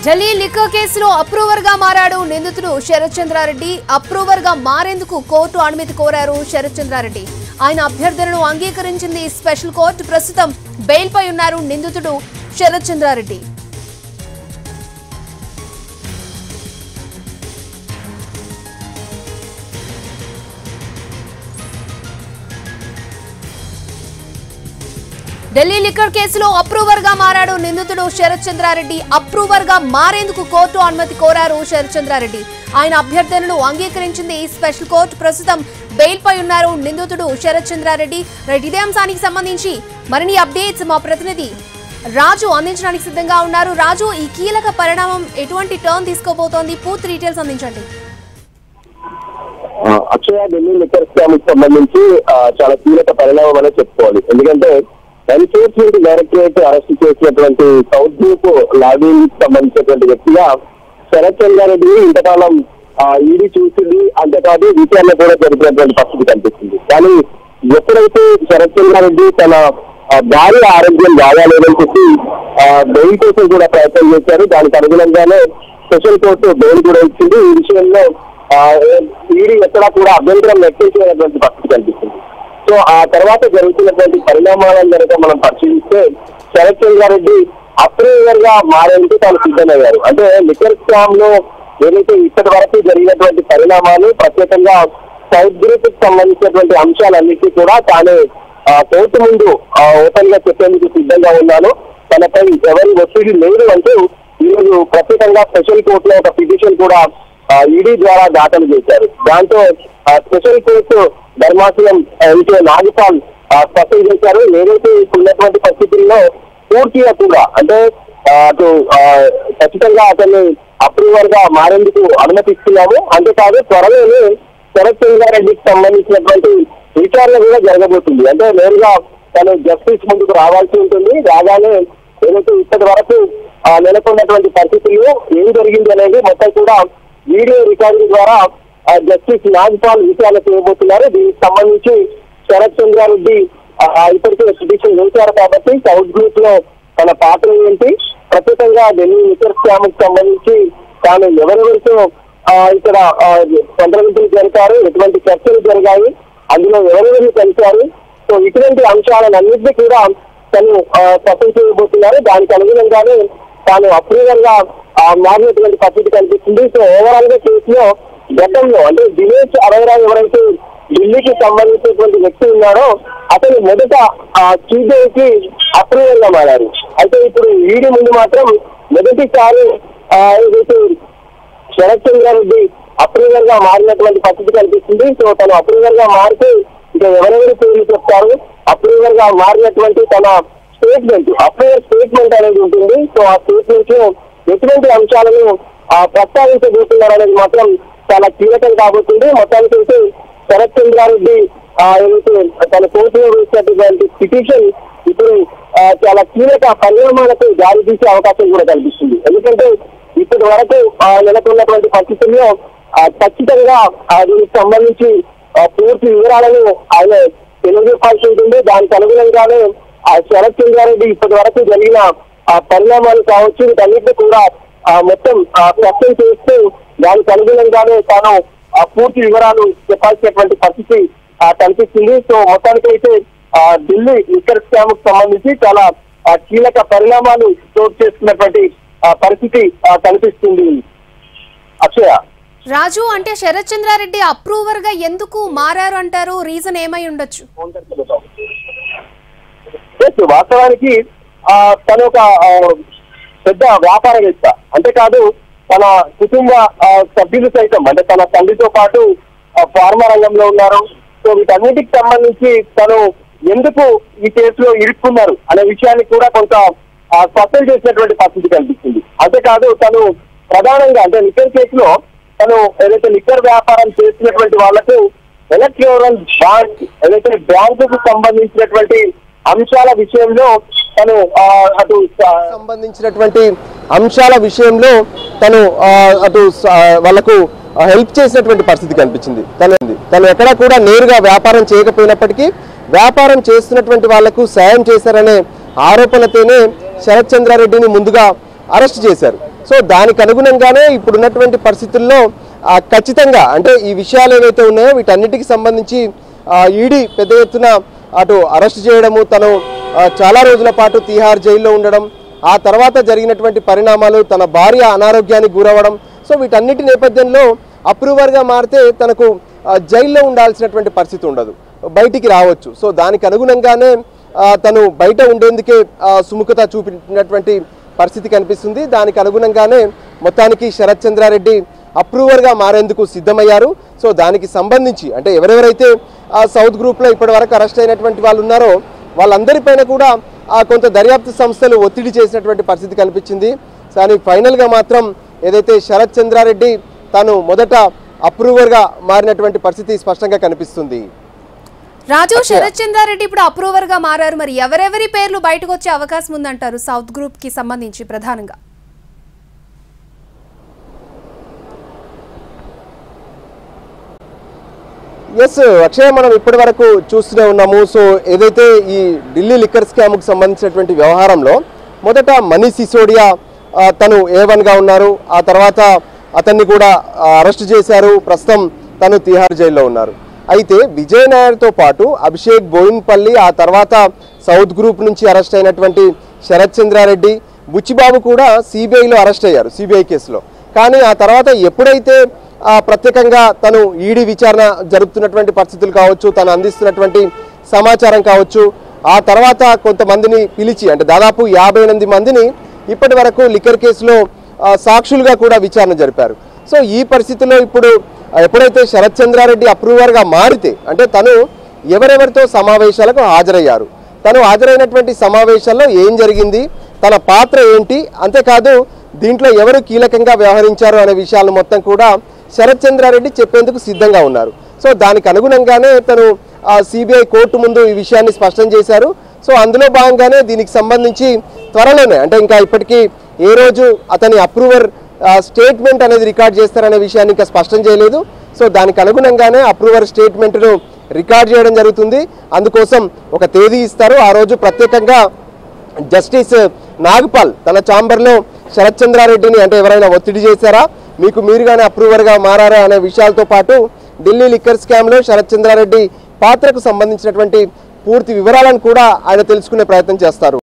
Delhi liquor కేసులో approver గా మారాడు నిందితుడు శరత్ చంద్రారెడ్డి అప్రూవర్ గా మారేందుకు కోర్టు అనుమతి కోరారు శరత్ చంద్రారెడ్డి ఆయన అభ్యర్థనను అంగీకరించింది స్పెషల్ కోర్టు ప్రస్తుతం బెయిల్ పై ఉన్నారు నిందితుడు శరత్ చంద్రారెడ్డి ఢిల్లీ లిక్కర్ కేసులో అప్రూవర్ గా మారాడు నిందితుడు శరత్ చంద్రారెడ్డి అప్రూవర్ గా మారేందుకు కోర్టు అనుమతి కోరారు శరత్ చంద్రారెడ్డి ఆయన అభ్యర్థనను అంగీకరించింది స్పెషల్ కోర్టు ప్రస్తుతం బెయిల్ పై ఉన్నారు నిందితుడు శరత్ చంద్రారెడ్డి రైట్ ఇదే అంశానికి సంబంధించి మరిన్ని అప్డేట్స్ మా ప్రతినిధి రాజు అందించడానికి సిద్ధంగా ఉన్నారు రాజు ఈ కీలక పరిణామం ఎటువంటి టర్న్ తీసుకోబోతోంది పూర్తి డీటెయిల్స్ అందించండి ఆ, అక్షయ ఢిల్లీ లిక్కర్ స్కామ్ కి సంబంధించి ఆ, చాలా కీలక పరిణామం అనే చెప్పుకోవాలి ఎందుకంటే ఎన్ఫోర్స్మెంట్ డైరెక్టరేట్ అరెస్ట్ చేసినటువంటి సౌత్ గ్రూప్ లాబింగ్ కి సంబంధించినటువంటి వ్యక్తిగా శరత్ చంద్రారెడ్డి ఇంతకాలం ఈడీ చూసింది అంతేకాదు విచారణ కూడా జరిపినటువంటి పరిస్థితి కనిపిస్తుంది కానీ ఎప్పుడైతే శరత్ చంద్రారెడ్డి తన ఆ, భార్య ఆరోగ్యం బాగాలేదని చెప్పి బెయిల్ కోసం కూడా ప్రయత్నం చేశారు దానికి అనుగుణంగానే స్పెషల్ కోర్టు బెయిల్ కూడా ఇచ్చింది ఈ విషయంలో ఈడీ ఎక్కడా కూడా అభ్యంతరం వ్యక్తం చేయనటువంటి పరిస్థితి కనిపిస్తుంది సో ఆ తర్వాత జరుగుతున్నటువంటి పరిణామాలను కనుక మనం పరిశీలిస్తే శరత్ చంద్రారెడ్డి అప్రూవర్ గా మారేందుకు తాను సిద్ధమయ్యారు అంటే లిక్కర్ స్కామ్ లో ఏదైతే ఇప్పటి వరకు జరిగినటువంటి పరిణామాలు ప్రత్యేకంగా సౌత్ గ్రూప్ కి సంబంధించినటువంటి అంశాలన్నిటి కూడా తాను ఆ, కోర్టు ముందు ఓపెన్ గా చెప్పేందుకు సిద్ధంగా ఉన్నాను తనపై ఎవరి ఒత్తిడి లేదు అంటూ ఈరోజు ప్రత్యేకంగా స్పెషల్ కోర్టులో ఒక పిటిషన్ కూడా ఈడీ ద్వారా దాఖలు చేశారు దాంతో ఆ, స్పెషల్ కోర్టు ధర్మాసనం ఎంకే నాగపాల్ ఆ, స్పష్టం చేశారు ఏదైతే ఉన్నటువంటి పరిస్థితుల్లో పూర్తిగా కూడా అంటే ఆ, అటు ఆ, ఖచ్చితంగా అతన్ని అప్రూవర్ గా మారేందుకు అనుమతిస్తున్నాము అంతేకాదు త్వరలోనే శరత్ చంద్రారెడ్డికి సంబంధించినటువంటి విచారణ కూడా జరగబోతుంది అంటే నేరుగా తను జస్టిస్ ముందుకు రావాల్సి ఉంటుంది రాగానే ఏదైతే ఇప్పటి వరకు ఆ, నెలకొన్నటువంటి పరిస్థితుల్లో ఏం జరిగింది అనేది మొత్తం కూడా వీడియో రికార్డింగ్ ద్వారా ఆ, జస్టిస్ నాగ్పాల్ విచారణ చేయబోతున్నారు దీనికి సంబంధించి శరత్ చంద్రారెడ్డి ఆ, ఇప్పటికే పిటిషన్ వేశారు కాబట్టి సౌత్ గ్రూప్ లో తన పాత్ర ఏంటి ప్రత్యేకంగా ఢిల్లీ లిక్కర్ స్కామ్ కి సంబంధించి తాను ఎవరెవరితో ఆ, ఇక్కడ ఆ, సంప్రదింపులు జరిపారు ఎటువంటి చర్చలు జరిగాయి అందులో ఎవరెవరిని కలిశారు సో ఇటువంటి అంశాలన్నింటినీ కూడా తను ఆ, స్పష్టం చేయబోతున్నారు దానికి అనుగుణంగానే తాను అప్రూవల్ గా ఆ, మారినటువంటి పరిస్థితి కనిపిస్తుంది సో ఓవరాల్ గా కేసులో గతంలో అంటే దినేష్ అరవరావు ఎవరైతే ఢిల్లీకి సంబంధించినటువంటి వ్యక్తి ఉన్నారో అతను మొదట సిబిఐకి అప్రూవల్ గా మారారు అయితే ఇప్పుడు ఈడీ ముందు మాత్రం మొదటిసారి ఆ, ఏదైతే శరత్ చంద్రారెడ్డి అప్రూవల్ గా మారినటువంటి పరిస్థితి కనిపిస్తుంది సో తను అప్రూవల్ గా మారితే ఇక ఎవరెవరి పేర్లు చెప్తారు అప్రూవల్ గా మారినటువంటి తన స్టేట్మెంట్ అప్రూవల్ స్టేట్మెంట్ అనేది ఉంటుంది సో ఆ స్టేట్మెంట్ లో ఎటువంటి అంశాలను ఆ, ప్రస్తావించబోతున్నారు అనేది మాత్రం చాలా కీలకం కాబోతుంది మొత్తానికి అయితే శరత్ చంద్రారెడ్డి ఆ, ఏదైతే తన కోర్టులో వేసినటువంటి పిటిషన్ ఇప్పుడు ఆ, చాలా కీలక పరిణామాలకు దారి తీసే అవకాశం కూడా కనిపిస్తుంది ఎందుకంటే ఇప్పటి వరకు ఆ, నెలకొన్నటువంటి పరిస్థితుల్లో ఆ, ఖచ్చితంగా ఆ, దీనికి సంబంధించి ఆ, పూర్తి వివరాలను ఆయన తెలియజెప్పాల్సి ఉంటుంది దానికి అనుగుణంగానే ఆ శరత్ చంద్రారెడ్డి ఇప్పటి వరకు జరిగిన ఆ పరిణామాలు కావచ్చు వీటన్నిటిని కూడా ఆ, మొత్తం ఆ, స్పష్టం చేస్తూ దానికి అనుగుణంగానే తాను ఆ పూర్తి వివరాలు చెప్పాల్సినటువంటి పరిస్థితి ఆ, కనిపిస్తుంది సో మొత్తానికి అయితే ఆ, ఢిల్లీ లిక్కర్ స్కామ్ కు సంబంధించి చాలా ఆ, కీలక పరిణామాలు చోటు చేసుకున్నటువంటి ఆ, పరిస్థితి ఆ, కనిపిస్తుంది అక్షయ రాజు అంటే శరత్ చంద్రారెడ్డి అప్రూవర్ గా ఎందుకు మారారు అంటారు రీజన్ ఏమై ఉండొచ్చు ఎస్, వాస్తవానికి ఆ, తను ఒక ఆ, పెద్ద వ్యాపారవేత్త అంతేకాదు తన కుటుంబ ఆ, సభ్యులు సైతం అంటే తన తండ్రితో పాటు ఆ, ఫార్మా రంగంలో ఉన్నారు సో వీటన్నిటికి సంబంధించి తను ఎందుకు ఈ కేసులో ఇరుక్కున్నారు అనే విషయాన్ని కూడా కొంత ఆ, స్పష్టం చేసినటువంటి పరిస్థితి కనిపిస్తుంది అంతేకాదు తను ప్రధానంగా అంటే లిక్కర్ కేసులో తను ఏదైతే లిక్కర్ వ్యాపారం చేసినటువంటి వాళ్లకు ఎలక్ట్రోరల్ బాండ్ ఏదైతే బ్యాంకుకు సంబంధించినటువంటి అంశాల విషయంలో తను ఆ, అటు ఆ, సంబంధించినటువంటి అంశాల విషయంలో తను ఆ, అటు స- ఆ, వాళ్ళకు హెల్ప్ చేసినటువంటి పరిస్థితి కనిపించింది తను తను ఎక్కడా కూడా నేరుగా వ్యాపారం చేయకపోయినప్పటికీ వ్యాపారం చేస్తున్నటువంటి వాళ్లకు సాయం చేశారనే ఆరోపణతోనే శరత్ చంద్రారెడ్డిని ముందుగా అరెస్ట్ చేశారు సో దానికి అనుగుణంగానే ఇప్పుడున్నటువంటి పరిస్థితుల్లో ఆ, ఖచ్చితంగా అంటే ఈ విషయాలు ఏవైతే ఉన్నాయో వీటన్నిటికి సంబంధించి ఈడీ పెద్ద ఎత్తున అటు అరెస్ట్ చేయడము తను ఆ, చాలా రోజుల పాటు తీహార్ జైల్లో ఉండడం ఆ తర్వాత జరిగినటువంటి పరిణామాలు తన భార్య అనారోగ్యానికి గురవడం సో వీటన్నిటి నేపథ్యంలో అప్రూవర్గా మారితే తనకు ఆ, జైల్లో ఉండాల్సినటువంటి పరిస్థితి ఉండదు బయటికి రావచ్చు సో దానికి అనుగుణంగానే ఆ, తను బయట ఉండేందుకే ఆ, సుముఖత చూపినటువంటి పరిస్థితి కనిపిస్తుంది దానికి అనుగుణంగానే మొత్తానికి శరత్ చంద్రారెడ్డి అప్రూవర్గా మారేందుకు సిద్ధమయ్యారు సో దానికి సంబంధించి అంటే ఎవరెవరైతే ఆ సౌత్ గ్రూప్లో ఇప్పటి వరకు అరెస్ట్ అయినటువంటి వాళ్ళు ఉన్నారో వాళ్ళందరిపైన కూడా ఆ కొంత దర్యాప్తు సంస్థలు ఒత్తిడి చేసినటువంటి పరిస్థితి కనిపించింది కానీ ఫైనల్గా మాత్రం ఏదైతే శరత్ చంద్రారెడ్డి తాను మొదట అప్రూవర్గా మారినటువంటి పరిస్థితి స్పష్టంగా కనిపిస్తుంది రాజు శరత్ చంద్రారెడ్డి ఇప్పుడు అప్రూవర్ గా మారారు మరి ఎవరెవరి పేర్లు బయటకు వచ్చే అవకాశం ఉందంటారు సౌత్ గ్రూప్ కి సంబంధించి ప్రధానంగా ఎస్ అక్షయ మనం ఇప్పటి వరకు చూస్తూనే ఉన్నాము సో ఏదైతే ఈ ఢిల్లీ లిక్కర్ స్కామ్కు సంబంధించినటువంటి వ్యవహారంలో మొదట మనీష్ సిసోడియా ఆ, తను ఏ గా ఉన్నారు ఆ తర్వాత అతన్ని కూడా ఆ, అరెస్ట్ చేశారు ప్రస్తుతం తను తిహార్ జైల్లో ఉన్నారు అయితే విజయ్ నాయర్తో పాటు అభిషేక్ బోయిన్పల్లి ఆ తర్వాత సౌత్ గ్రూప్ నుంచి అరెస్ట్ అయినటువంటి శరత్ చంద్రారెడ్డి బుచ్చిబాబు కూడా సిబిఐలో అరెస్ట్ అయ్యారు సిబిఐ కేసులో కానీ ఆ తర్వాత ఎప్పుడైతే ఆ, ప్రత్యేకంగా తను ఈడీ విచారణ జరుపుతున్నటువంటి పరిస్థితులు కావచ్చు తను అందిస్తున్నటువంటి సమాచారం కావచ్చు ఆ తర్వాత కొంతమందిని పిలిచి అంటే దాదాపు యాభై ఎనిమిది మందిని ఇప్పటి వరకు లిక్కర్ కేసులో ఆ, సాక్షులుగా కూడా విచారణ జరిపారు సో ఈ పరిస్థితుల్లో ఇప్పుడు ఆ, ఎప్పుడైతే శరత్ చంద్రారెడ్డి అప్రూవర్గా మారితే అంటే తను ఎవరెవరితో సమావేశాలకు హాజరయ్యారు తను హాజరైనటువంటి సమావేశాల్లో ఏం జరిగింది తన పాత్ర ఏంటి అంతేకాదు దీంట్లో ఎవరు కీలకంగా వ్యవహరించారు అనే విషయాలను మొత్తం కూడా శరత్ చంద్రారెడ్డి చెప్పేందుకు సిద్ధంగా ఉన్నారు సో దానికి అనుగుణంగానే తను సిబిఐ కోర్టు ముందు ఈ విషయాన్ని స్పష్టం చేశారు సో అందులో భాగంగానే దీనికి సంబంధించి త్వరలోనే అంటే ఇంకా ఇప్పటికీ ఏ రోజు అతని అప్రూవర్ స్టేట్మెంట్ అనేది రికార్డ్ చేస్తారనే విషయాన్ని ఇంకా స్పష్టం చేయలేదు సో దానికి అనుగుణంగానే అప్రూవర్ స్టేట్మెంట్ను రికార్డ్ చేయడం జరుగుతుంది అందుకోసం ఒక తేదీ ఇస్తారు ఆ రోజు ప్రత్యేకంగా జస్టిస్ నాగపాల్ తన ఛాంబర్లో శరత్ చంద్రారెడ్డిని అంటే ఎవరైనా ఒత్తిడి చేశారా మీకు మీరుగానే అప్రూవర్గా మారారా అనే విషయాలతో పాటు ఢిల్లీ లిక్కర్ స్కామ్లో శరత్ చంద్రారెడ్డి పాత్రకు సంబంధించినటువంటి పూర్తి వివరాలను కూడా ఆయన తెలుసుకునే ప్రయత్నం చేస్తారు